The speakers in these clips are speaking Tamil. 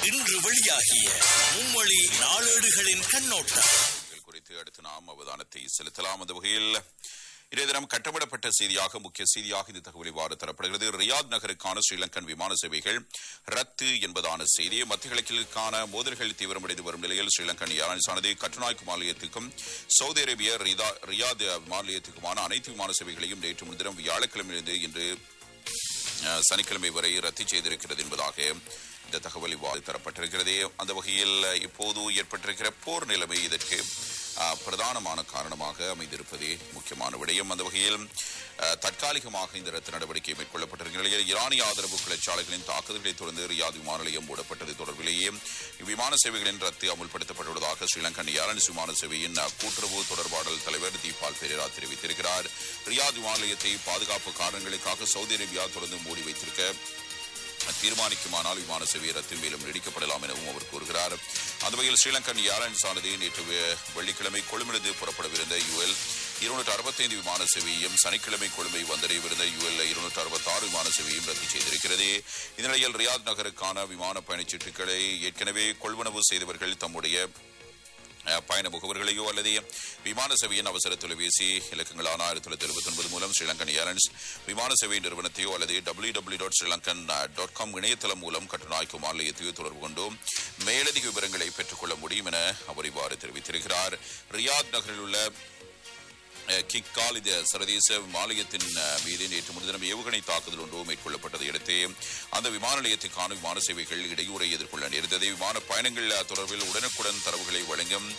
இன்று வெளியாகிய மும்மொழி நாளேடுகளின் கண்ணோட்டம் செய்திகள் குறித்து அடுத்து நாம் அவதானத்தை செலுத்தலாம் அந்த வகையில் இன்றைய தினம் கட்டமிடப்பட்ட செய்தியாக முக்கிய செய்தியாக இந்த தகவல் இவ்வாறு தரப்படுகிறது ரியாத் நகருக்கான ஸ்ரீலங்கன் விமான சேவைகள் ரத்து என்பதான செய்தி மத்திய கிழக்கிற்கான மோதல்கள் தீவிரமடைந்து வரும் நிலையில் ஸ்ரீலங்கன் ஏர்லைன்ஸ் ஆனது கட்டுநாய்க்கு மாநிலத்துக்கும் சவுதி அரேபிய ரிதா- ரியாத் விமான நிலையத்துக்குமான அனைத்து விமான சேவைகளையும் நேற்று முன்தினம் வியாழக்கிழமையிலிருந்து இன்று அஹ், சனிக்கிழமை வரை ரத்து செய்திருக்கிறது என்பதாக இந்த தகவல் இவ்வாறு தரப்பட்டிருக்கிறது அந்த வகையில் அஹ், இப்போது ஏற்பட்டிருக்கிற போர் நிலைமை இதற்கு அஹ், பிரதானமான காரணமாக அமைந்திருப்பதே முக்கியமான விடயம் அந்த வகையில் அஹ், தற்காலிகமாக இந்த ரத்து நடவடிக்கை மேற்கொள்ளப்பட்டிருக்கிற நிலையில் ஈரானிய ஆதரவு கிளர்ச்சியாளர்களின் தாக்குதல்களை தொடர்ந்து ரியாத் விமான நிலையம் மூடப்பட்டது தொடர்பிலேயே விமான சேவைகளின் ரத்து அமுல்படுத்தப்பட்டுள்ளதாக ஸ்ரீலங்கன் ஏர்லைன்ஸ் விமான சேவையின் அஹ், கூட்டுறவு தொடர்பாடல் தலைவர் தீபால் பெரேரா தெரிவித்திருக்கிறார் ரியாத் விமான நிலையத்தை பாதுகாப்பு காரணங்களுக்காக சவுதி அரேபியா தொடர்ந்து மூடி வைத்திருக்க தீர்மானிக்குமானால் விமான சேவை ரத்து மேலும் நீடிக்கப்படலாம் எனவும் அவர் கூறுகிறார் அந்த வகையில் ஸ்ரீலங்கன் ஏர்லைன்ஸ் ஆனது நேற்று வெ- வெள்ளிக்கிழமை கொழும்பிலிருந்து புறப்படவிருந்த யுஎல் இருநூற்று அறுபத்தைந்து விமான சேவையையும் சனிக்கிழமை கொழும்பை வந்தடையவிருந்த யுஎல் இருநூற்று அறுபத்தாறு விமான சேவையும் ரத்து செய்திருக்கிறது இந்த நிலையில் ரியாத் நகருக்கான விமான பயணச்சீட்டுகளை ஏற்கனவே கொள்வனவு செய்தவர்கள் தம்முடைய அஹ், பயண முகவர்களையோ அல்லது விமான சேவையின் அவசர தொலைபேசி இலக்கங்களான ஆயிரத்தி தொள்ளாயிரத்தி எழுபத்தி ஒன்பது மூலம் ஸ்ரீலங்கன் ஏர்லைன்ஸ் விமான சேவை நிறுவனத்தையோ அல்லது W W dot SriLankan dot com இணையதளம் மூலம் கட்டுநாய்க்கு மாநிலத்தையோ தொடர்பு கொண்டு மேலதிக விவரங்களை பெற்றுக்கொள்ள முடியும் என அவர் இவ்வாறு தெரிவித்திருக்கிறார் ரியாத் நகரில் உள்ள அஹ், கிக் காலித சர்வதேச மாநிலத்தின் அஹ், மீது நேற்று முன்தினம் ஏவுகணை தாக்குதல் ஒன்று மேற்கொள்ளப்பட்டதை அடுத்து அந்த விமான நிலையத்துக்கான விமான சேவைகள் இடையூறை எதிர்கொள்ள நேர்ந்தது விமான பயணங்கள் அஹ், தொடர்பில் உடனுக்குடன் தரவுகளை வழங்கும்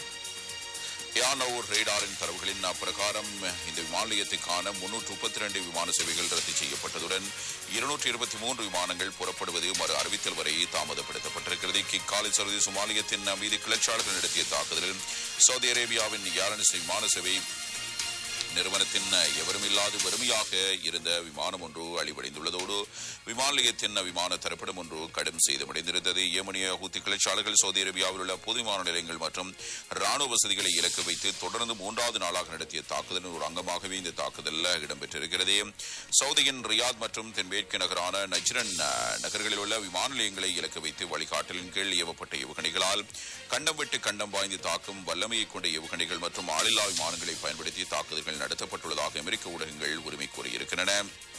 ஏனோர் ரேடாரின் தரவுகளின் பிரகாரம் இந்த விமான நிலையத்துக்கான முன்னூற்று முப்பத்தி ரெண்டு விமான சேவைகள் ரத்து செய்யப்பட்டதுடன் இருநூற்று இருபத்தி மூன்று விமானங்கள் புறப்படுவது மறு அறிவித்தல் வரை தாமதப்படுத்தப்பட்டிருக்கிறது கிக்காலி சர்வதேச மாநிலத்தின் மீது கிளர்ச்சியாளர்கள் நடத்திய தாக்குதலில் சவுதி அரேபியாவின் ஏர்லைன்ஸ் விமான சேவை நிறுவனத்தின் எவரும் இல்லாது வறுமையாக இருந்த விமானம் ஒன்று அழிவடைந்துள்ளதோடு விமான நிலையத்தின் விமான தரப்பிடம் ஒன்று கடும் சேதமடைந்திருந்தது ஏமனிய ஹூத்தி கிளர்ச்சியாளர்கள் சவுதி அரேபியாவில் உள்ள பொது விமான நிலையங்கள் மற்றும் ராணுவ வசதிகளை இலக்கு வைத்து தொடர்ந்து மூன்றாவது நாளாக நடத்திய தாக்குதலின் ஒரு அங்கமாகவே இந்த தாக்குதல் இடம்பெற்றிருக்கிறது சவுதியின் ரியாத் மற்றும் தென்மேற்கு நகரான நஜ்ரன் அஹ், நகர்களில் உள்ள விமான நிலையங்களை இலக்கு வைத்து வழிகாட்டலின் கீழ் ஏவப்பட்ட ஏவுகணைகளால் கண்டம் விட்டு கண்டம் வாய்ந்து தாக்கும் வல்லமையை கொண்ட ஏவுகணைகள் மற்றும் ஆளில்லா விமானங்களை பயன்படுத்தி தாக்குதல்கள் நடத்தப்பட்டுள்ளதாக அமெரிக்க ஊடகங்கள் உரிமை கூறியிருக்கின்றன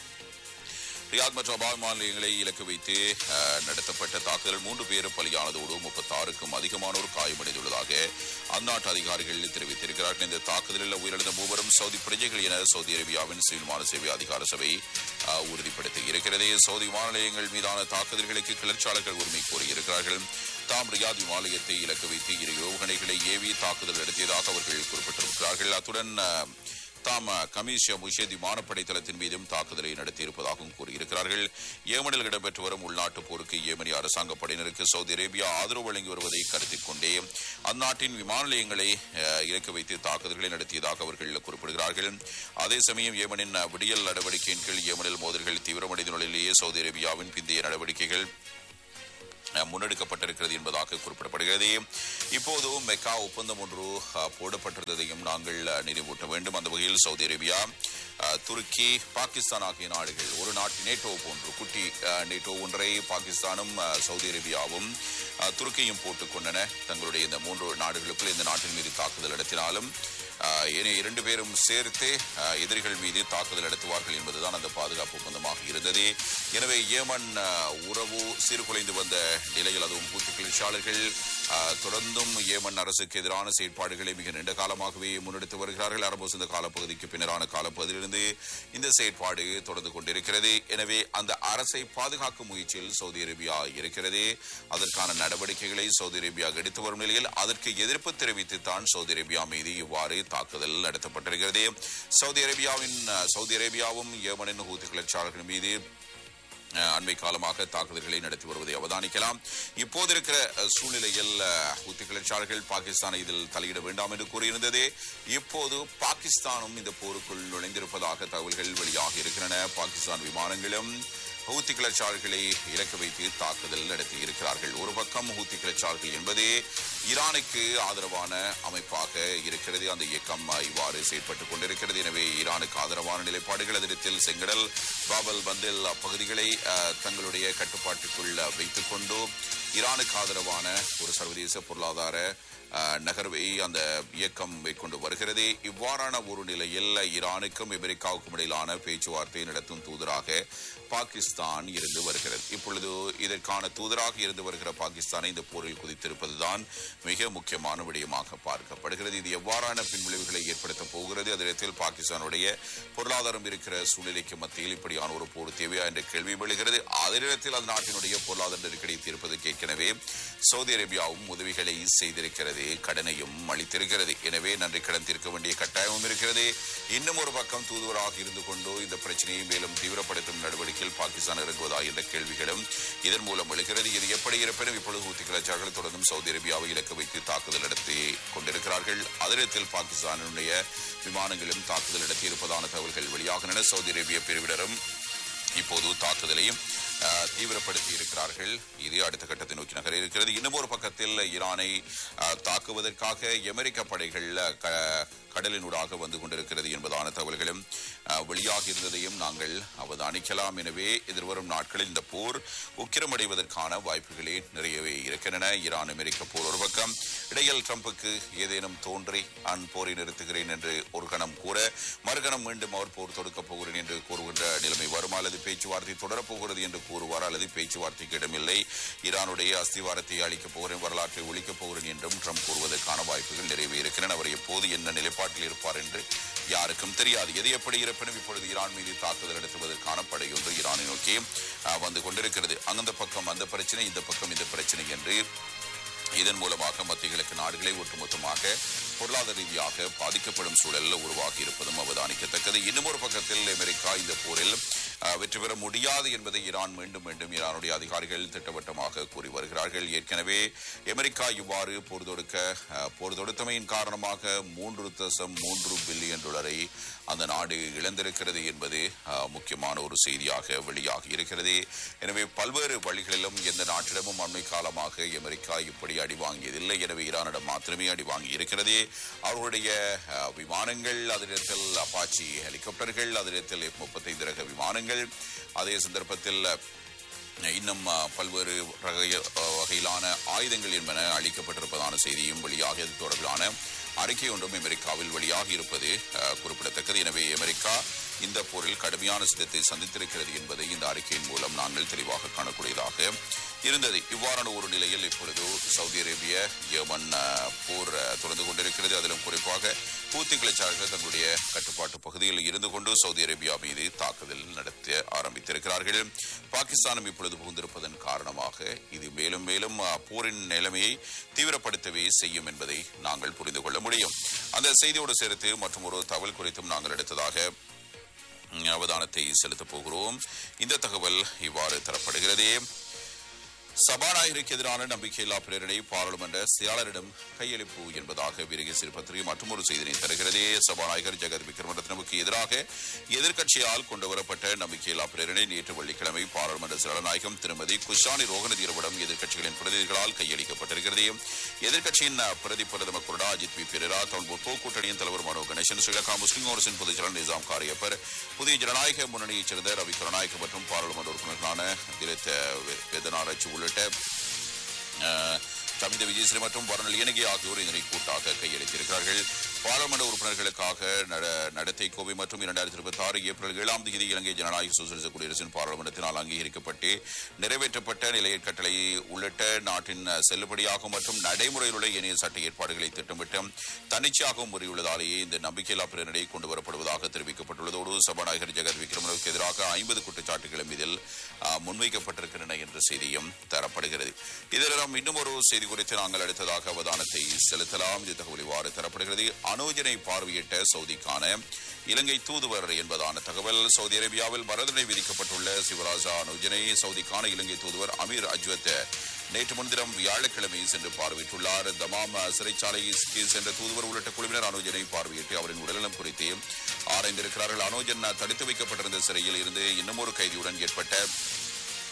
ரியாத் மற்றும் அபா விமான நிலையங்களை இலக்கு வைத்து அஹ், நடத்தப்பட்ட தாக்குதல் மூன்று பேரும் பலியானதோடு முப்பத்தாறுக்கும் அதிகமானோர் காயமடைந்துள்ளதாக அந்நாட்டு அதிகாரிகள் தெரிவித்திருக்கிறார்கள் இந்த தாக்குதலில் உயிரிழந்த மூவரும் சவுதி பிரஜைகள் என சவுதி அரேபியாவின் சிவில் விமான சேவை அதிகார சபை அஹ், உறுதிப்படுத்தி இருக்கிறது சவுதி விமான நிலையங்கள் மீதான தாக்குதல்களுக்கு கிளர்ச்சியாளர்கள் உரிமை கோரியிருக்கிறார்கள் தாம் ரியாத் விமான நிலையத்தை இலக்கு வைத்து இரு ஏவுகணைகளை ஏவி தாக்குதல் நடத்தியதாக அவர்கள் குறிப்பிட்டிருக்கிறார்கள் அத்துடன் அஹ், தாம் கமீஷ் முஷேத் விமானப்படை தளத்தின் மீதும் தாக்குதலை நடத்தியிருப்பதாகவும் கூறியிருக்கிறார்கள் ஏமனில் இடம்பெற்று வரும் உள்நாட்டு போருக்கு ஏமனி அரசாங்க படையினருக்கு சவுதி அரேபியா ஆதரவு வழங்கி வருவதை கருத்தில் கொண்டே அந்நாட்டின் விமான நிலையங்களை அஹ், இலக்கு வைத்து தாக்குதல்களை நடத்தியதாக அவர்கள் குறிப்பிடுகிறார்கள் அதே சமயம் ஏமனின் அஹ், விடியல் நடவடிக்கையின் கீழ் ஏமனில் மோதல்கள் தீவிரமடைந்த நிலையிலேயே சவுதி அரேபியாவின் பிந்தைய நடவடிக்கைகள் அஹ், முன்னெடுக்கப்பட்டிருக்கிறது என்பதாக குறிப்பிடப்படுகிறது இப்போது மெக்கா ஒப்பந்தம் ஒன்று அஹ், போடப்பட்டிருந்ததையும் நாங்கள் அஹ், நினைவூட்ட வேண்டும் அந்த வகையில் சவுதி அரேபியா அஹ், துருக்கி பாகிஸ்தான் ஆகிய நாடுகள் ஒரு நாட்டு நேட்டோ போன்று குட்டி அஹ், நேட்டோ ஒன்றை பாகிஸ்தானும் அஹ், சவுதி அரேபியாவும் அஹ், துருக்கியும் போட்டுக் கொண்டன தங்களுடைய இந்த மூன்று நாடுகளுக்குள் இந்த நாட்டின் மீது தாக்குதல் நடத்தினாலும் அஹ், இனி இரண்டு பேரும் சேர்த்து அஹ், எதிரிகள் மீது தாக்குதல் நடத்துவார்கள் என்பதுதான் அந்த பாதுகாப்பு ஒப்பந்தமாக இருந்தது எனவே ஏமன் அஹ், உறவு சீர்குலைந்து வந்த நிலையில் அதுவும் கூட்டு கிளர்ச்சியாளர்கள் அஹ், தொடர்ந்தும் ஏமன் அரசுக்கு எதிரான செயற்பாடுகளை மிக நீண்ட காலமாகவே முன்னெடுத்து வருகிறார்கள் அரபு இந்த காலப்பகுதிக்கு பின்னரான காலப்பகுதியிலிருந்து இந்த செயற்பாடு தொடர்ந்து கொண்டிருக்கிறது எனவே அந்த அரசை பாதுகாக்கும் முயற்சியில் சவுதி அரேபியா இருக்கிறது அதற்கான நடவடிக்கைகளை சவுதி அரேபியா எடுத்து வரும் நிலையில் அதற்கு எதிர்ப்பு தெரிவித்துத்தான் சவுதி அரேபியா மீது இவ்வாறு தாக்குதல் நடத்தப்பட்டிருக்கிறது சவுதி அரேபியாவின் அஹ், சவுதி அரேபியாவும் ஏமனின் ஹூத்தி கிளர்ச்சியாளர்கள் மீது அஹ், அண்மை காலமாக தாக்குதல்களை நடத்தி வருவதை அவதானிக்கலாம் இப்போது இருக்கிற அஹ், சூழ்நிலையில் அஹ், ஹூத்தி கிளர்ச்சியாளர்கள் பாகிஸ்தானை இதில் தலையிட வேண்டாம் என்று கூறியிருந்தது இப்போது பாகிஸ்தானும் இந்த போருக்குள் நுழைந்திருப்பதாக தகவல்கள் வெளியாக இருக்கின்றன பாகிஸ்தான் விமானங்களும் ஹூத்தி கிளர்ச்சியாளர்களை இலக்கு வைத்து தாக்குதல் நடத்தி இருக்கிறார்கள் ஒரு பக்கம் ஹூத்தி கிளர்ச்சியாளர்கள் என்பது ஈரானுக்கு ஆதரவான அமைப்பாக இருக்கிறது அந்த இயக்கம் அஹ், இவ்வாறு செயற்பட்டுக் கொண்டிருக்கிறது எனவே ஈரானுக்கு ஆதரவான நிலைப்பாடுகள் அதிடத்தில் செங்கடல் பாபல் பந்தில் பகுதிகளை அஹ், தங்களுடைய கட்டுப்பாட்டுக்குள் வைத்துக் கொண்டு ஈரானுக்கு ஆதரவான ஒரு சர்வதேச பொருளாதார அஹ், நகர்வை அந்த இயக்கம் மேற்கொண்டு வருகிறது இவ்வாறான ஒரு நிலையில் ஈரானுக்கும் அமெரிக்காவுக்கும் இடையிலான பேச்சுவார்த்தை நடத்தும் தூதராக பாகிஸ்தான் இருந்து வருகிறது இப்பொழுது இதற்கான தூதராக இருந்து வருகிற பாகிஸ்தானை இந்த போரில் குதித்திருப்பதுதான் மிக முக்கியமான விடயமாக பார்க்கப்படுகிறது இது எவ்வாறான பின்விளைவுகளை ஏற்படுத்தப் போகிறது அதிடத்தில் பாகிஸ்தானுடைய பொருளாதாரம் இருக்கிற சூழ்நிலைக்கு மத்தியில் இப்படியான ஒரு போர் தேவையா என்ற கேள்வி எழுகிறது அதனிடத்தில் அந்த நாட்டினுடைய பொருளாதார நெருக்கடியை தீர்ப்பதற்கு ஏற்கனவே சவுதி அரேபியாவும் உதவிகளை செய்திருக்கிறது கடனையும் அளித்திருக்கிறது எனவே நன்றி கடன் தீர்க்க வேண்டிய கட்டாயமும் இருக்கிறது இன்னும் ஒரு பக்கம் தூதுவராக இருந்து கொண்டு இந்த பிரச்சனையை மேலும் தீவிரப்படுத்தும் நடவடிக்கையில் பாகிஸ்தான் இறங்குவதா என்ற கேள்விகளும் இதன் மூலம் எழுகிறது இது எப்படி இருப்பினும் இப்பொழுது ஹூத்தி கிளர்ச்சியாளர்கள் தொடர்ந்தும் சவுதி அரேபியாவை இலக்கு வைத்து தாக்குதல் நடத்தி கொண்டிருக்கிறார்கள் அதிரத்தில் பாகிஸ்தானுடைய விமானங்களும் தாக்குதல் நடத்தி இருப்பதான தகவல்கள் வெளியாகின்றன சவுதி அரேபிய பிரிவினரும் இப்போது தாக்குதலையும் அஹ், தீவிரப்படுத்தி இருக்கிறார்கள் இது அடுத்த கட்டத்தை நோக்கி நகர இருக்கிறது இன்னும் ஒரு பக்கத்தில் ஈரானை அஹ், தாக்குவதற்காக அமெரிக்க படைகள் அஹ், க- கடலினூடாக வந்து கொண்டிருக்கிறது என்பதான தகவல்களும் அஹ், வெளியாகி இருந்ததையும் நாங்கள் அவதானிக்கலாம் எனவே எதிர்வரும் நாட்களில் இந்த போர் உக்கிரமடைவதற்கான வாய்ப்புகளே நிறையவே இருக்கின்றன ஈரான் அமெரிக்க போர் ஒரு பக்கம் இடையில் ட்ரம்புக்கு ஏதேனும் தோன்றி நான் போரை நிறுத்துகிறேன் என்று ஒரு கணம் கூற மறுகணம் மீண்டும் அவர் போர் தொடுக்கப் போகிறேன் என்று கூறுகின்ற நிலைமை வரும் அல்லது பேச்சுவார்த்தை தொடரப்போகிறது என்று கூறுவார் அல்லது பேச்சுவார்த்தைக்கு இடமில்லை ஈரானுடைய அஸ்திவாரத்தை அளிக்கப் போகிறேன் வரலாற்றை ஒழிக்கப் போகிறேன் என்றும் ட்ரம்ப் கூறுவதற்கான வாய்ப்புகள் நிறைவே இருக்கின்றன அவர் எப்போது என்ன நிலைப்பாட்டில் இருப்பார் என்று யாருக்கும் தெரியாது எது எப்படி இருப்பினும் இப்பொழுது ஈரான் மீது தாக்குதல் நடத்துவதற்கான படையொன்று ஈரானை நோக்கி அஹ், வந்து கொண்டிருக்கிறது அந்த பக்கம் அந்த பிரச்சனை இந்த பக்கம் இந்த பிரச்சனை என்று இதன் மூலமாக மத்திய கிழக்கு நாடுகளை ஒட்டுமொத்தமாக பொருளாதார ரீதியாக பாதிக்கப்படும் சூழல் உருவாகி இருப்பதும் அவதானிக்கத்தக்கது இன்னும் ஒரு பக்கத்தில் அமெரிக்கா இந்த போரில் அஹ், வெற்றி பெற முடியாது என்பதை ஈரான் மீண்டும் மீண்டும் ஈரானுடைய அதிகாரிகள் திட்டவட்டமாக கூறி வருகிறார்கள் ஏற்கனவே அமெரிக்கா இவ்வாறு போர் தொடுக்க அஹ், போர் தொடுத்தமையின் காரணமாக மூன்று தசம் மூன்று பில்லியன் டாலரை அந்த நாடு இழந்திருக்கிறது என்பது அஹ், முக்கியமான ஒரு செய்தியாக வெளியாகி இருக்கிறது எனவே பல்வேறு வழிகளிலும் எந்த நாட்டிடமும் அண்மை காலமாக அமெரிக்கா இப்படி அடி வாங்கியதில்லை எனவே ஈரானிடம் மாத்திரமே அடி வாங்கி இருக்கிறது அவர்களுடைய அஹ், விமானங்கள் அதனிடத்தில் அப்பாச்சி ஹெலிகாப்டர்கள் அதனிடத்தில் முப்பத்தைந்து ரக விமானங்கள் அதே சந்தர்ப்பத்தில் இன்னும் அஹ், பல்வேறு ரக- அஹ், வகையிலான ஆயுதங்கள் என்பன அளிக்கப்பட்டிருப்பதான செய்தியும் வெளியாகியது தொடர்பிலான அறிக்கை ஒன்றும் அமெரிக்காவில் வெளியாகி இருப்பது அஹ், குறிப்பிடத்தக்கது எனவே அமெரிக்கா இந்த போரில் கடுமையான சிதத்தை சந்தித்திருக்கிறது என்பதை இந்த அறிக்கையின் மூலம் நாங்கள் தெளிவாக காணக்கூடியதாக இருந்தது இவ்வாறான ஒரு நிலையில் இப்பொழுது சவுதி அரேபிய யமன் அஹ், போர் அஹ், தொடர்ந்து கொண்டிருக்கிறது அதிலும் குறிப்பாக பூத்தி கிளர்ச்சியாளர்கள் தங்களுடைய கட்டுப்பாட்டு பகுதியில் இருந்து கொண்டு சவுதி அரேபியா மீது தாக்குதல் நடத்த ஆரம்பித்திருக்கிறார்கள் பாகிஸ்தானும் இப்பொழுது புகுந்திருப்பதன் காரணமாக இது மேலும் மேலும் அஹ், போரின் நிலைமையை தீவிரப்படுத்தவே செய்யும் என்பதை நாங்கள் புரிந்து கொள்ள முடியும் அந்த செய்தியோடு சேர்த்து மற்றும் ஒரு தகவல் குறித்தும் நாங்கள் எடுத்ததாக ம், அவதானத்தை செலுத்தப் போகிறோம் இந்த தகவல் இவ்வாறு தரப்படுகிறது சபாநாயகருக்கு எதிரான நம்பிக்கையில்லா பிரேரணை பாராளுமன்ற செயலாளரிடம் கையளிப்பு என்பதாக விருகி சிறுபத்திரி மற்றொரு செய்தியை தருகிறது சபாநாயகர் ஜெகத் விக்ரமரத்னவுக்கு எதிராக எதிர்க்கட்சியால் கொண்டுவரப்பட்ட நம்பிக்கையில்லா பிரேரணை நேற்று வெள்ளிக்கிழமை பாராளுமன்ற செயலாநாயகம் திருமதி குஷானி ரோகநதீரவிடம் எதிர்க்கட்சிகளின் பிரதிநிதிகளால் கையளிக்கப்பட்டிருக்கிறது எதிர்க்கட்சியின் பிரதி பிரதமர் குருடா அஜித் பி பெரேரா தமிழ் முற்போக்கு கூட்டணியின் தலைவர் மனோ கணேசன் ஸ்ரீலங்கா முஸ்லிம் காங்கிரசின் பொதுச் செயலாளர் நிசாம் காரியப்பர் புதிய ஜனநாயக முன்னணியைச் சேர்ந்த ரவி கருணாயக்க மற்றும் பாராளுமன்ற உறுப்பினர்களான திலித் வேதனாராய்ச்சி உள்ளிட்ட அஹ், கவித விஜயஸ்ரீ மற்றும் வரணல் இணகி ஆகியோர் இதனை கூட்டாக கையளித்திருக்கிறார்கள் பாராளுமன்ற உறுப்பினர்களுக்காக நட- நடத்தை கோவை மற்றும் இரண்டாயிரத்தி இருபத்தி ஆறு ஏப்ரல் ஏழாம் தேதி இலங்கை ஜனநாயக சோசியலிச குடியரசின் பாராளுமன்றத்தினால் அங்கீகரிக்கப்பட்டு நிறைவேற்றப்பட்ட நிலையற் கட்டளை உள்ளிட்ட நாட்டின் செல்லுபடியாகும் மற்றும் நடைமுறையில் உள்ள இணைய சட்ட ஏற்பாடுகளை திட்டமிட்டு தன்னிச்சையாகவும் முறியுள்ளதாலேயே இந்த நம்பிக்கையில்லா பிரேரணை கொண்டு வரப்படுவதாக தெரிவிக்கப்பட்டுள்ளதோடு சபாநாயகர் ஜெகத் விக்ரமனுக்கு எதிராக ஐம்பது குற்றச்சாட்டுகளும் இதில் ஆ, முன்வைக்கப்பட்டிருக்கின்றன என்ற செய்தியும் தரப்படுகிறது இதில் நாம் இன்னும் ஒரு செய்தி குறித்து நாங்கள் அடுத்ததாக அவதானத்தை செலுத்தலாம் இது தகவல் இவ்வாறு தரப்படுகிறது அனோஜனை பார்வையிட்ட சவுதிக்கான இலங்கை தூதுவர் என்பதான தகவல் சவுதி அரேபியாவில் மரணதண்டனை விதிக்கப்பட்டுள்ள சிவராஜா அனுஜனை சவுதிக்கான இலங்கை தூதுவர் அமீர் அஜ்வத் நேற்று முன்தினம் வியாழக்கிழமை சென்று பார்வையிட்டுள்ளார் தமாம் சிறைச்சாலைக்கு சென்ற தூதுவர் உள்ளிட்ட குழுவினர் அனுஜனை பார்வையிட்டு அவரின் உடல்நலம் குறித்து ஆராய்ந்திருக்கிறார்கள் அனுஜன் தடுத்து வைக்கப்பட்டிருந்த சிறையில் இருந்து இன்னும் ஒரு கைதியுடன் ஏற்பட்ட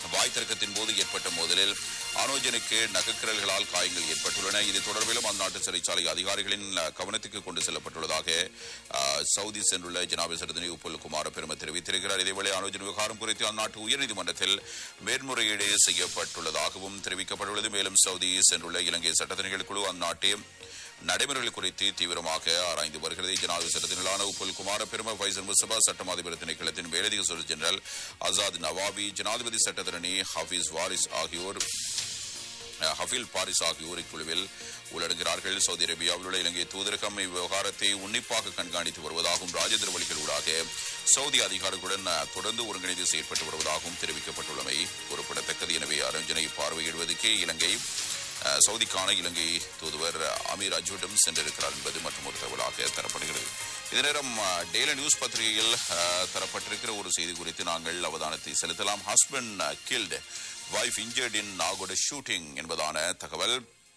வாய் தர்க்கத்தின் போது ஏற்பட்ட மோதலில் அனோஜனுக்கு நகைக்கிரல்களால் காயங்கள் ஏற்பட்டுள்ளன இது தொடர்பிலும் அந்நாட்டு சிறைச்சாலை அதிகாரிகளின் அஹ், கவனத்துக்கு கொண்டு செல்லப்பட்டுள்ளதாக அஹ், சவுதி சென்றுள்ள ஜனாபிசரதனை உப்புல் குமார பெரும தெரிவித்திருக்கிறார் இதேவேளை அனோஜன் விவகாரம் குறித்து அந்நாட்டு உயர்நீதிமன்றத்தில் மேன்முறையீடு செய்யப்பட்டுள்ளதாகவும் தெரிவிக்கப்பட்டுள்ளது மேலும் சவுதி சென்றுள்ள இலங்கை சட்டத்தணிகள் குழு அந்நாட்டு நடைமுறைகள் குறித்து தீவிரமாக ஆராய்ந்து வருகிறது ஜனாதிபதி சட்டத்தினரான உப்புல் குமார பெரும பைசன் முசபா சட்டம் அதிபர் திணைக்களத்தின் மேலதிக சொல் ஜெனரல் ஆசாத் நவாபி ஜனாதிபதி சட்டத்தரணி ஹபீஸ் வாரிஸ் ஆகியோர் அஹ், ஹஃபீல் பாரிஸ் ஆகியோர் இக்குழுவில் உள்ளடங்குகிறார்கள் சவுதி அரேபியாவில் உள்ள இலங்கை தூதரகம் இவ்விவகாரத்தை உன்னிப்பாக கண்காணித்து வருவதாகவும் ராஜேந்திர வழிகள் ஊடாக சவுதி அதிகாரிகளுடன் அஹ், தொடர்ந்து ஒருங்கிணைந்து செயற்பட்டு வருவதாகவும் தெரிவிக்கப்பட்டுள்ளமை குறிப்பிடத்தக்கது எனவே அரஞ்சனை பார்வையிடுவதற்கே இலங்கை அஹ், சவுதிக்கான இலங்கை தூதுவர் அமீர் அஜூடம் சென்றிருக்கிறார் என்பது மற்றும் ஒரு தகவலாக தரப்படுகிறது இதே நேரம் டெய்லி நியூஸ் பத்திரிகையில் அஹ், தரப்பட்டிருக்கிற ஒரு செய்தி குறித்து நாங்கள் அவதானத்தை செலுத்தலாம் husband killed wife injured in Nagoda shooting என்பதான தகவல்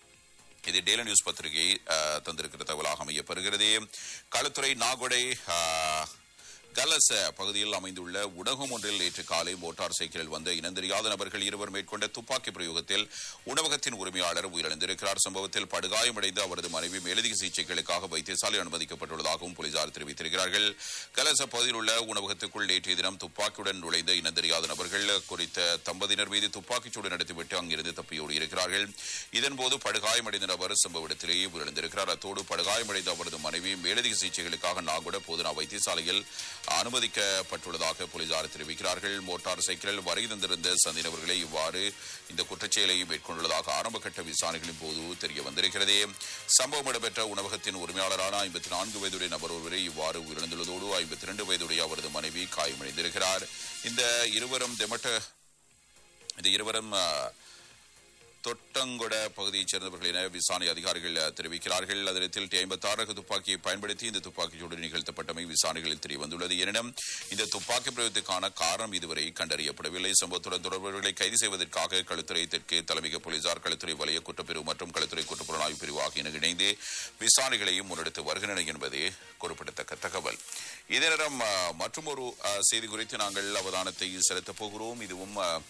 இது டெய்லி நியூஸ் பத்திரிகை அஹ், தந்திருக்கிற தகவலாக அமையப்பெறுகிறது களுத்துறை நாகொடை அஹ், கலச பகுதியில் அமைந்துள்ள உணவகம் ஒன்றில் நேற்று காலை மோட்டார் சைக்கிளில் வந்த இனந்தெரியாத நபர்கள் இருவர் மேற்கொண்ட துப்பாக்கி பிரயோகத்தில் உணவகத்தின் உரிமையாளர் உயிரிழந்திருக்கிறார் சம்பவத்தில் படுகாயமடைந்த அவரது மனைவி மேலதிக சிகிச்சைகளுக்காக வைத்தியசாலை அனுமதிக்கப்பட்டுள்ளதாகவும் போலீசார் தெரிவித்திருக்கிறார்கள் கலச பகுதியில் உள்ள உணவகத்துக்குள் நேற்றைய தினம் துப்பாக்கியுடன் நுழைந்த இனந்தெரியாத நபர்கள் குறித்த தம்பதியினர் மீது துப்பாக்கிச்சூடு நடத்திவிட்டு அங்கிருந்து தப்பியோடி இருக்கிறார்கள் இதன்போது படுகாயமடைந்த நபர் சம்பவ இடத்திலேயே உயிரிழந்திருக்கிறார் அத்தோடு படுகாயமடைந்த அவரது மனைவி மேலதிக சிகிச்சைகளுக்காக நாகுட போதனா வைத்தியசாலையில் அனுமதிக்கப்பட்டுள்ளதாக போலீசார் தெரிவிக்கிறார்கள் மோட்டார் சைக்கிளில் வருகை தந்திருந்த சந்தினவர்களை இவ்வாறு இந்த குற்றச்செயலை மேற்கொண்டுள்ளதாக ஆரம்பகட்ட விசாரணைகளின் போது தெரிய வந்திருக்கிறது சம்பவம் இடம்பெற்ற உணவகத்தின் உரிமையாளரான ஐம்பத்தி நான்கு வயதுடைய நபர் ஒருவரை இவ்வாறு உயிரிழந்துள்ளதோடு ஐம்பத்தி இரண்டு வயதுடைய அவரது மனைவி காயமடைந்திருக்கிறார் இந்த இருவரும் தெமட்ட இந்த இருவரும் அஹ், தொட்டங்கொட பகுதியைச் சேர்ந்தவர்கள் என விசாரணை அதிகாரிகள் அஹ், தெரிவிக்கிறார்கள் அதனத்தில் ஐம்பத்தாறு ரக துப்பாக்கியை பயன்படுத்தி இந்த துப்பாக்கிச்சூடு நிகழ்த்தப்பட்டமை விசாரணைகளில் தெரிய வந்துள்ளது எனினும் இந்த துப்பாக்கி பிரயோகத்துக்கான காரணம் இதுவரை கண்டறியப்படவில்லை சம்பவத்துடன் தொடர்புகளை கைது செய்வதற்காக களுத்துறை தெற்கு தலைமையக போலீசார் களுத்துறை வலய குற்றப்பிரிவு மற்றும் களுத்துறை குற்றப்புலனாய்வு பிரிவு ஆகியன இணைந்து விசாரணைகளையும் முன்னெடுத்து வருகின்றன என்பது குறிப்பிடத்தக்க தகவல் இதே நேரம் மற்றும் ஒரு செய்தி குறித்து நாங்கள் அவதானத்தை செலுத்தப் போகிறோம் இதுவும் அஹ்,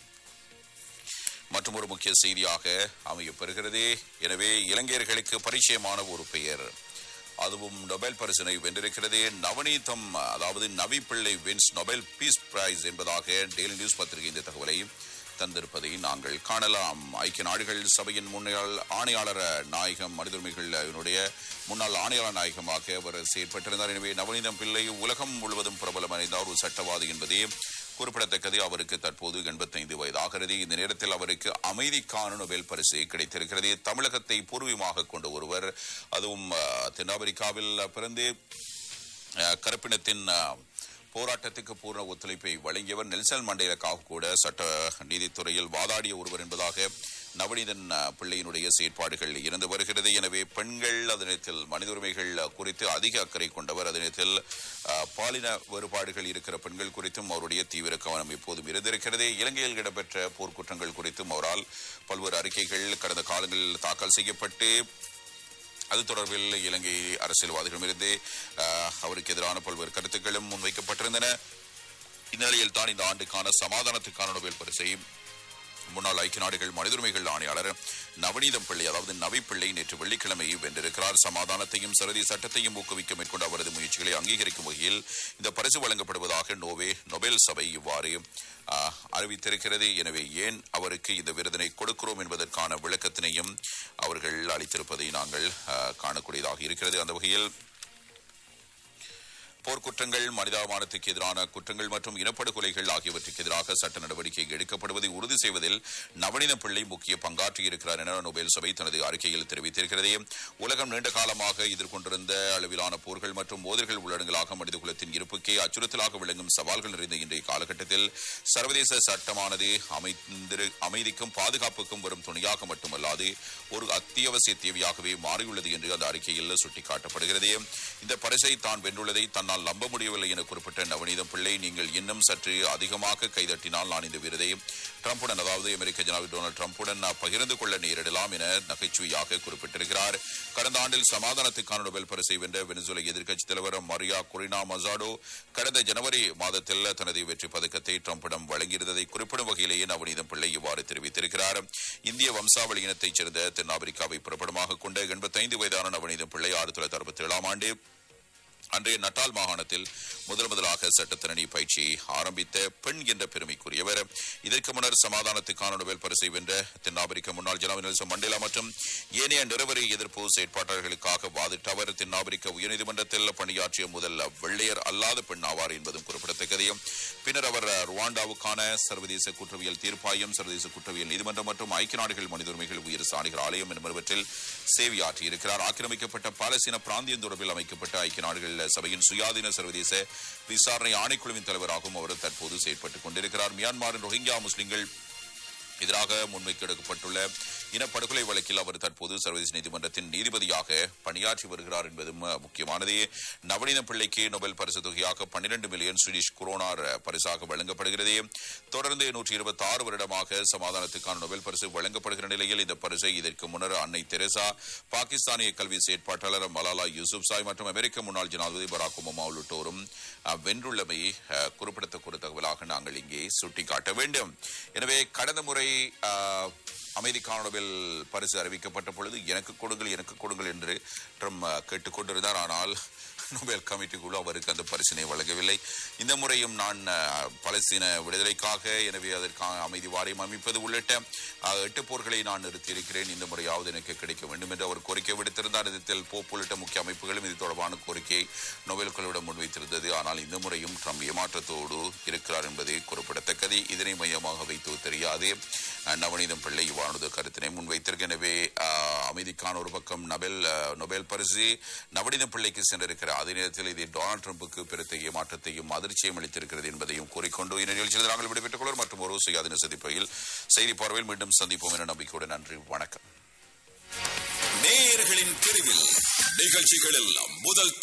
மற்றும் ஒரு முக்கிய செய்தியாக அமையப்பெறுகிறது எனவே இலங்கையர்களுக்கு பரிச்சயமான ஒரு பெயர் அதுவும் நொபேல் பரிசினை வென்றிருக்கிறது நவநீதம் அதாவது Navi Pillay wins Nobel peace prize என்பதாக டெய்லி நியூஸ் பத்திரிகை இந்த தகவலை தந்திருப்பதை நாங்கள் காணலாம் ஐக்கிய நாடுகள் சபையின் முன்னாள் ஆணையாளர் நாயகம் மனித உரிமைகளினுடைய முன்னாள் ஆணையாளர் நாயகமாக அவர் செயற்பட்டிருந்தார் எனவே நவநீதம் பிள்ளை உலகம் முழுவதும் பிரபலமடைந்த ஒரு சட்டவாதி என்பதே குறிப்பிடத்தக்கது அவருக்கு தற்போது எண்பத்தைந்து வயதாகிறது இந்த நேரத்தில் அவருக்கு அமைதிக்கான நொபேல் பரிசு கிடைத்திருக்கிறது தமிழகத்தை பூர்வீகமாக கொண்ட ஒருவர் அதுவும் அஹ், தென்னாப்பிரிக்காவில் பிறந்து அஹ், கருப்பினத்தின் அஹ், போராட்டத்துக்கு பூர்ண ஒத்துழைப்பை வழங்கியவர் நெல்சன் மண்டேலுக்காக கூட சட்ட நீதித்துறையில் வாதாடிய ஒருவர் என்பதாக நவநீதன் அஹ், பிள்ளையினுடைய செயற்பாடுகள் இருந்து வருகிறது எனவே பெண்கள் அதனத்தில் மனித உரிமைகள் அஹ், குறித்து அதிக அக்கறை கொண்டவர் அதனத்தில் அஹ், பாலின வேறுபாடுகள் இருக்கிற பெண்கள் குறித்தும் அவருடைய தீவிர கவனம் எப்போதும் இருந்திருக்கிறது இலங்கையில் இடம்பெற்ற போர்க்குற்றங்கள் குறித்தும் அவரால் பல்வேறு அறிக்கைகள் கடந்த காலங்களில் தாக்கல் செய்யப்பட்டு அது தொடர்பில் இலங்கை அரசியல்வாதிகளிடமிருந்து அஹ், அவருக்கு எதிரான பல்வேறு கருத்துக்களும் முன்வைக்கப்பட்டிருந்தன இந்நிலையில் தான் இந்த ஆண்டுக்கான சமாதானத்துக்கான நோபல் பரிசை முன்னாள் ஐக்கிய நாடுகள் மனித உரிமைகள் ஆணையாளர் நவநீதம் பிள்ளை அதாவது நவி பிள்ளை நேற்று வெள்ளிக்கிழமை வென்றிருக்கிறார் சமாதானத்தையும் சரதி சட்டத்தையும் ஊக்குவிக்க மேற்கொண்ட அவரது முயற்சிகளை அங்கீகரிக்கும் வகையில் இந்த பரிசு வழங்கப்படுவதாக நோவே நொபேல் சபை இவ்வாறு ஆஹ், அறிவித்திருக்கிறது எனவே ஏன் அவருக்கு இந்த விருதினை கொடுக்கிறோம் என்பதற்கான விளக்கத்தினையும் அவர்கள் அளித்திருப்பதை நாங்கள் ஆஹ், காணக்கூடியதாக இருக்கிறது அந்த வகையில் போர்க்குற்றங்கள் மனிதாபிமானத்துக்கு எதிரான குற்றங்கள் மற்றும் இனப்படுகொலைகள் ஆகியவற்றுக்கு எதிராக சட்ட நடவடிக்கை எடுக்கப்படுவதை உறுதி செய்வதில் நவநீத பிள்ளை முக்கிய பங்காற்றியிருக்கிறார் என நோபேல் சபை தனது அறிக்கையில் தெரிவித்திருக்கிறது உலகம் நீண்ட காலமாக எதிர்கொண்டிருந்த அளவிலான போர்கள் மற்றும் மோதல்கள் உள்ளடங்களாக மனிதகுலத்தின் இருப்புக்கே அச்சுறுத்தலாக விளங்கும் சவால்கள் நிறைந்த இன்றைய காலகட்டத்தில் சர்வதேச சட்டமானது அமைந்திரு அமைதிக்கும் பாதுகாப்புக்கும் வரும் துணையாக மட்டுமல்லாது ஒரு அத்தியாவசிய தேவையாகவே மாறியுள்ளது என்று அந்த அறிக்கையில் சுட்டிக்காட்டப்படுகிறது இந்த பரிசை தான் வென்றுள்ளதை தன்னால் என்னால் நம்ப முடியவில்லை என குறிப்பிட்ட நவநீதம் பிள்ளை நீங்கள் இன்னும் சற்று அதிகமாக கைதட்டினால் நான் இந்த விருதை ட்ரம்புடன் அதாவது அமெரிக்க ஜனாதிபதி டொனால்டு ட்ரம்புடன் நான் பகிர்ந்து கொள்ள நேரிடலாம் என நகைச்சுவையாக குறிப்பிட்டிருக்கிறார் கடந்த ஆண்டில் சமாதானத்துக்கான நோபல் பரிசை வென்ற வெனிசுலா எதிர்க்கட்சித் தலைவர் மரியா குரினா மசாடோ கடந்த ஜனவரி மாதத்தில் தனது வெற்றி பதக்கத்தை ட்ரம்பிடம் வழங்கியிருந்ததை குறிப்பிடும் வகையிலேயே நவநீதம் பிள்ளை இவ்வாறு தெரிவித்திருக்கிறார் இந்திய வம்சாவளி இனத்தைச் சேர்ந்த தென்னாப்பிரிக்காவை புறப்படமாக கொண்ட எண்பத்தைந்து வயதான நவநீதம் பிள்ளை ஆயிரத்தி தொள்ளாயிரத்தி அறுபத்தி ஏழாம் ஆண்டு அன்றைய நட்டால் மாகாணத்தில் முதல் முதலாக சட்டத்திரணி பயிற்சி ஆரம்பித்த பெண் என்ற பெருமைக்குரியவர் இதற்கு முன்னர் சமாதானத்துக்கான நோபல் பரிசை வென்ற தென்னாப்பிரிக்க முன்னாள் ஜனாதிபதி நெல்சன் மண்டேலா மற்றும் ஏனைய நிறவரி எதிர்ப்பு செயற்பாட்டாளர்களுக்காக வாதிட்ட அவர் தென்னாப்பிரிக்க உயர்நீதிமன்றத்தில் பணியாற்றிய முதல் வெள்ளையர் அல்லாத பெண் ஆவார் என்பதும் குறிப்பிடத்தக்கது பின்னர் அவர் ருவாண்டாவுக்கான சர்வதேச குற்றவியல் தீர்ப்பாயம் சர்வதேச குற்றவியல் நீதிமன்றம் மற்றும் ஐக்கிய நாடுகள் மனித உரிமைகள் உயர் சாணிகள் ஆலயம் என்பவற்றில் சேவையாற்றியிருக்கிறார் ஆக்கிரமிக்கப்பட்ட பாலஸ்தீன பிராந்தியம் தொடர்பில் அமைக்கப்பட்ட ஐக்கிய நாடுகள் சபையின் சுயாதீன சர்வதேச விசாரணை ஆணைக்குழுவின் தலைவராகவும் அவர் தற்போது செயற்பட்டுக் கொண்டிருக்கிறார் மியான்மரின் ரோஹிங்கியா முஸ்லிம்கள் எதிராக முன்வைக்கு எடுக்கப்பட்டுள்ள இனப்படுகொலை வழக்கில் அவர் தற்போது சர்வதேச நீதிமன்றத்தின் நீதிபதியாக பணியாற்றி வருகிறார் என்பதும் அஹ், முக்கியமானது நவநீத பிள்ளைக்கு நோபல் பரிசு தொகையாக பன்னிரண்டு மில்லியன் ஸ்வீடிஷ் குரோனார் அஹ், பரிசாக வழங்கப்படுகிறது தொடர்ந்து நூற்றி இருபத்தி ஆறு வருடமாக சமாதானத்துக்கான நோபல் பரிசு வழங்கப்படுகிற நிலையில் இந்த பரிசை இதற்கு முன்னர் அன்னை தெரேசா பாகிஸ்தானிய கல்வி செயற்பாட்டாளர் மலாலா யூசுப் மற்றும் அமெரிக்க முன்னாள் ஜனாதிபதி பராக் ஒபாமா உள்ளிட்டோரும் அஹ், வென்றுள்ளமை அஹ், குறிப்பிடத்தக்க ஒரு தகவலாக நாங்கள் இங்கே சுட்டிக்காட்ட வேண்டும் எனவே கடந்த முறை அஹ், அமைதிக்கான நோபல் பரிசு அறிவிக்கப்பட்ட பொழுது எனக்கு கொடுங்கள் எனக்கு கொடுங்கள் என்று ட்ரம் அஹ், கேட்டுக்கொண்டிருந்தார் ஆனால் நோபல் கமிட்டி குழு அவருக்கு அந்த பரிசினை வழங்கவில்லை இந்த முறையும் நான் அஹ், பலஸ்தீன விடுதலைக்காக எனவே அதற்கான அமைதி வாரியம் அமைப்பது உள்ளிட்ட அஹ், எட்டு போர்களை நான் நிறுத்தியிருக்கிறேன் இந்த முறையாவது எனக்கு கிடைக்க வேண்டும் என்று அவர் கோரிக்கை விடுத்திருந்தார் இதில் போப் உள்ளிட்ட முக்கிய அமைப்புகளும் இது தொடர்பான கோரிக்கையை நோபல் குழுவிடம் முன்வைத்திருந்தது ஆனால் இந்த முறையும் ட்ரம்ப் ஏமாற்றத்தோடு இருக்கிறார் என்பது குறிப்பிடத்தக்கது இதனை மையமாக வைத்து தெரியாது அஹ், நவநீதம் பிள்ளை இவ்வாறு கருத்தினை முன்வைத்திருக்க எனவே அஹ், அமைதிக்கான ஒரு பக்கம் நபெல் அஹ், நோபல் பரிசு நவநீதம் பிள்ளைக்கு சென்றிருக்கிற அதே நேரத்தில் இது டொனால்டு ட்ரம்புக்கு பெருத்த ஏமாற்றத்தையும் அதிர்ச்சியும் அளித்திருக்கிறது என்பதையும் கூறிக்கொண்டு இந்த நிகழ்ச்சியில் நாங்கள் விடைபெற்றுக் கொள்வோம் மற்றும் ஒரு சுயாதீன சந்திப்பையில் செய்தி பார்வையில் மீண்டும் சந்திப்போம் என நம்பிக்கையுடன் நன்றி வணக்கம் நேயர்களின் பிரிவில் நிகழ்ச்சிகளில் முதல்